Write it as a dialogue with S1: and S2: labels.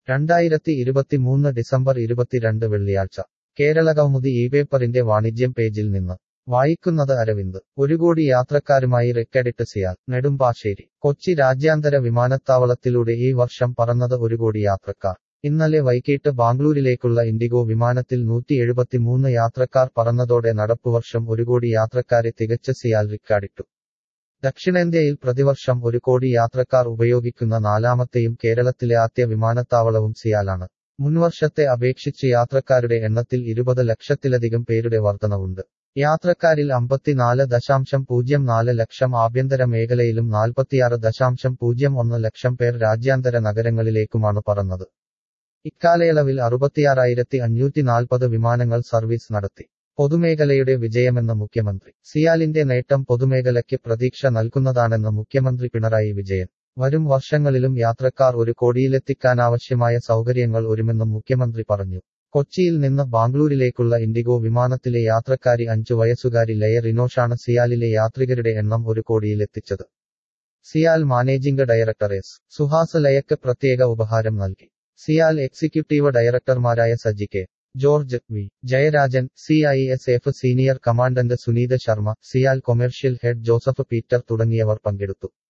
S1: രണ്ടായിരത്തി ഇരുപത്തിമൂന്ന് ഡിസംബർ ഇരുപത്തിരണ്ട് വെള്ളിയാഴ്ച കേരളകൗമുദി ഈ പേപ്പറിന്റെ വാണിജ്യം പേജിൽ നിന്ന് വായിക്കുന്നത് അരവിന്ദ് ഒരു കോടി യാത്രക്കാരുമായി റെക്കഡിട്ട് സിയാൽ നെടുമ്പാശ്ശേരി കൊച്ചി രാജ്യാന്തര വിമാനത്താവളത്തിലൂടെ ഈ വർഷം പറന്നത് ഒരു കോടി യാത്രക്കാർ ഇന്നലെ വൈകിട്ട് ബാംഗ്ലൂരിലേക്കുള്ള ഇൻഡിഗോ വിമാനത്തിൽ നൂറ്റി എഴുപത്തിമൂന്ന് യാത്രക്കാർ പറന്നതോടെ നടപ്പുവർഷം ഒരു കോടി യാത്രക്കാരെ തികച്ച സിയാൽ റിക്കാർഡിട്ടു ദക്ഷിണേന്ത്യയിൽ പ്രതിവർഷം ഒരു കോടി യാത്രക്കാർ ഉപയോഗിക്കുന്ന നാലാമത്തെയും കേരളത്തിലെ ആദ്യ വിമാനത്താവളവും സിയാലാണ് മുൻവർഷത്തെ അപേക്ഷിച്ച് യാത്രക്കാരുടെ എണ്ണത്തിൽ ഇരുപത് ലക്ഷത്തിലധികം പേരുടെ വർധനവുണ്ട് യാത്രക്കാരിൽ അമ്പത്തിനാല് ദശാംശം പൂജ്യം നാല് ലക്ഷം ആഭ്യന്തര മേഖലയിലും നാൽപ്പത്തിയാറ് ദശാംശം പൂജ്യം ഒന്ന് ലക്ഷം പേർ രാജ്യാന്തര നഗരങ്ങളിലേക്കുമാണ് പറന്നത് ഇക്കാലയളവിൽ അറുപത്തിയാറായിരത്തി അഞ്ഞൂറ്റി നാൽപ്പത് വിമാനങ്ങൾ സർവീസ് നടത്തി പൊതുമേഖലയുടെ വിജയമെന്ന് മുഖ്യമന്ത്രി സിയാലിന്റെ നേട്ടം പൊതുമേഖലയ്ക്ക് പ്രതീക്ഷ നൽകുന്നതാണെന്ന് മുഖ്യമന്ത്രി പിണറായി വിജയൻ വരും വർഷങ്ങളിലും യാത്രക്കാർ ഒരു കോടിയിലെത്തിക്കാനാവശ്യമായ സൗകര്യങ്ങൾ ഒരുമെന്നും മുഖ്യമന്ത്രി പറഞ്ഞു കൊച്ചിയിൽ നിന്ന് ബാംഗ്ലൂരിലേക്കുള്ള ഇൻഡിഗോ വിമാനത്തിലെ യാത്രക്കാരി അഞ്ചു വയസ്സുകാരി ലയ റിനോഷാണ് സിയാലിലെ യാത്രികരുടെ എണ്ണം ഒരു കോടിയിലെത്തിച്ചത് CIAL managing director S Suhas ലയക്ക് പ്രത്യേക ഉപഹാരം നൽകി സിയാൽ എക്സിക്യൂട്ടീവ് ഡയറക്ടർമാരായ Saji K George V Jayarajan C I S F senior commandant Suneetha Sharma CIAL commercial head Joseph Peter തുടങ്ങിയവർ പങ്കെടുത്തു